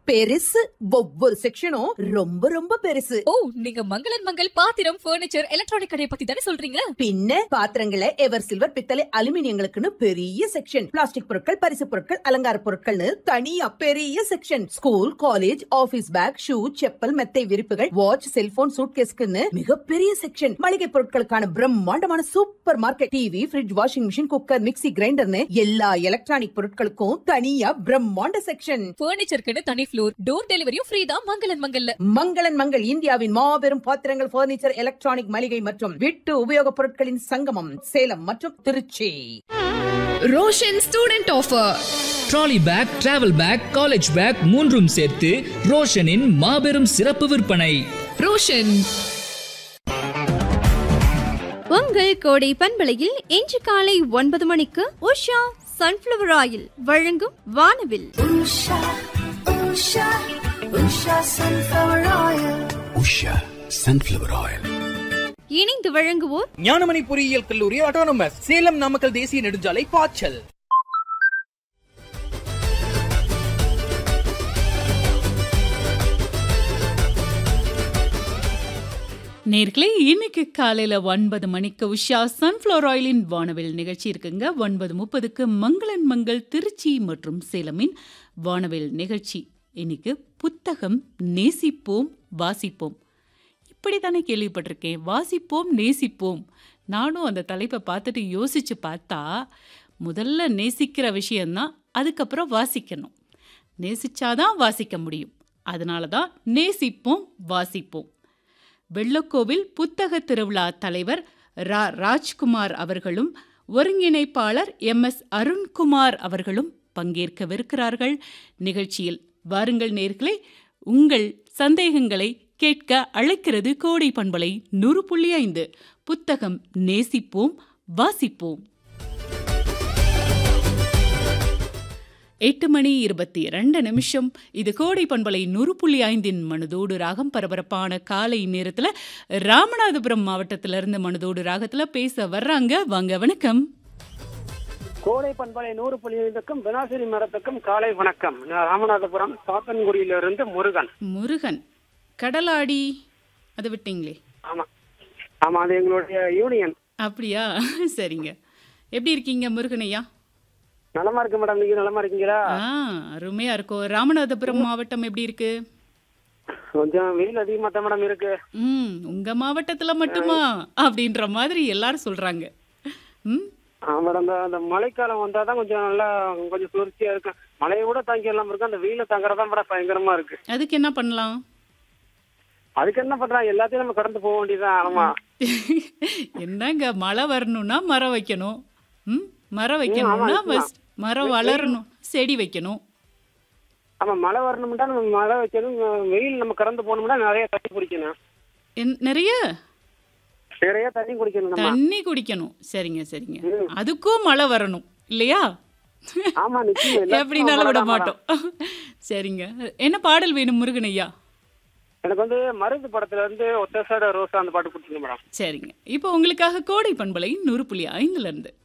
பெருசு ஒவ்வொரு செக்ஷனும் ரொம்ப ரொம்ப பெருசு ஓ நீங்க மங்களன் மங்கள் பாத்திரம் பர்னிச்சர் எலக்ட்ரானிக் கடையை பத்தி தானே சொல்றீங்க பின்ன பாத்திரங்களை எவர் சில்வர் பித்தளை அலுமினியங்களுக்குன்னு பெரிய செக்ஷன் பிளாஸ்டிக் பொருட்கள் பரிசு பொருட்கள் அலங்கார பொருட்கள்னு தனியா பெரிய section school college office bag shoe chappal மெத்தை விரிப்புகள் வாட்ச் செல்போன் சூட்கேஸ்க்குன்னு மிகப்பெரிய செக்ஷன் மளிகை பொருட்களுக்கான பிரம்மாண்டமான supermarket TV fridge washing machine cooker mixie கிரைண்டர்னு எல்லா எலக்ட்ரானிக் பொருட்களுக்கும் தனியா பிரம்மாண்ட செக்ஷன் பர்னிச்சருக்குன்னு தனி ஃப்ளோர் டோர் டெலிவரியும் ஃப்ரீ தான் மங்களன் மங்கல்ல மங்களன் மங்கள் இந்தியாவின் மாபெரும் பாத்திரங்கள் பர்னிச்சர் எலக்ட்ரானிக் மளிகை மற்றும் வீட்டு உபயோகப் பொருட்களின் சங்கமம் சேலம் மற்றும் Tiruchi Roshan student offer trolley bag travel bag college bag மூன்றும் சேர்த்து ரோஷனின் மாபெரும் சிறப்பு விற்பனை ரோஷன் உங்கள் கோடை பண்பலையில் இன்று காலை ஒன்பது மணிக்கு உஷா சன்ஃப்ளவர் ஆயில் வழங்கும் வானவில் உஷா சன்ஃப்ளவர் ஆயில் இணைந்து வழங்குவோர் ஞானமணி பொறியியல் கல்லூரி ஆட்டோனமஸ் சேலம் நாமக்கல் தேசிய நெடுஞ்சாலை பாய்ச்சல் நேர்களே இன்னைக்கு காலையில ஒன்பது மணிக்கு உஷா சன்ஃப்ளவர் ஆயிலின் வானவில் நிகழ்ச்சி இருக்குங்க ஒன்பது முப்பதுக்கு மங்களன் மங்கள் திருச்சி மற்றும் சேலமின் வானவில் நிகழ்ச்சி இன்னைக்கு புத்தகம் நேசிப்போம் வாசிப்போம் இப்படி தானே கேள்விப்பட்டிருக்கேன் வாசிப்போம் நேசிப்போம் நானும் அந்த தலைப்பை பார்த்துட்டு யோசிச்சு பார்த்தா முதல்ல நேசிக்கிற விஷயம்தான் அதுக்கப்புறம் வாசிக்கணும் நேசிச்சாதான் வாசிக்க முடியும் அதனால தான் நேசிப்போம் வாசிப்போம் வெள்ளக்கோவில் புத்தக திருவிழா தலைவர் ரா ராஜ்குமார் அவர்களும் ஒருங்கிணைப்பாளர் எம் எஸ் அருண்குமார் அவர்களும் பங்கேற்கவிருக்கிறார்கள் நிகழ்ச்சியில் வாருங்கள் நேர்களே உங்கள் சந்தேகங்களை கேட்க அழைக்கிறது கோடை பண்பலை நூறு புள்ளி ஐந்து புத்தகம் நேசிப்போம் வாசிப்போம் எட்டு மணி இருபத்தி இரண்டு நிமிஷம் இது கோடை பண்பலை நூறு புள்ளி ஐந்தின் மனதோடு ராகம் பரபரப்பான காலை நேரத்தில் ராமநாதபுரம் மாவட்டத்திலிருந்து மனதோடு ராகத்தில் பேச வர்றாங்க வாங்க வணக்கம் கோடை பண்பலை நூறு புள்ளி ஐந்துக்கும் வினாசிரி மரத்துக்கும் காலை வணக்கம் நான் ராமநாதபுரம் சாத்தன்குடியிலிருந்து முருகன் முருகன் கடலாடி அதை விட்டீங்களே ஆமா ஆமா அது எங்களுடைய யூனியன் அப்படியா சரிங்க எப்படி இருக்கீங்க முருகனையா நலமா இருக்கு மேடம் நீங்க நலமா இருக்கீங்களா ஆ அருமையா இருக்கும் ராமநாதபுரம் மாவட்டம் எப்படி இருக்கு கொஞ்சம் வெயில் அதிகமா தான் மேடம் இருக்கு ம் உங்க மாவட்டத்துல மட்டுமா அப்படின்ற மாதிரி எல்லாரும் சொல்றாங்க ம் ஆ மேடம் அந்த அந்த மழைக்காலம் வந்தாதான் கொஞ்சம் நல்லா கொஞ்சம் குளிர்ச்சியா இருக்கும் மழையை கூட தாங்கி எல்லாம் இருக்கு அந்த வெயில தாங்கறதா மேடம் பயங்கரமா இருக்கு அதுக்கு என்ன பண்ணலாம் அதுக்கு என்ன பண்றாங்க எல்லாத்தையும் நம்ம கடந்து போக வேண்டியதுதான் ஆமா என்னங்க மழை வரணும்னா மரம் வைக்கணும் ம் மரம் ஆமா, வைக்கணும்னா ஆமா. first மரம் வளரணும் செடி வைக்கணும் ஆமா மழை வரணும்னா நம்ம மழை வைக்கணும் வெயில் நம்ம கடந்து போகணும்னா நிறைய தண்ணி குடிக்கணும் என்- நிறைய நிறைய தண்ணி குடிக்கணும் நம்ம தண்ணி குடிக்கணும் சரிங்க சரிங்க அதுக்கும் மழை வரணும் இல்லையா ஆமா நிச்சயம் எல்லாத்துக்கும் எப்படினாலும் விட மழை தான் மாட்டோம் சரிங்க என்ன பாடல் வேணும் முருகன் ஐயா எனக்கு வந்து மருந்து படத்துல இருந்து ஒத்த சைடு ரோசா அந்த பாட்டு கொடுத்துருங்க மேடம் சரிங்க இப்போ உங்களுக்காக கோடை பண்பலை நூறு புள்ளி ஐந்துல இருந்து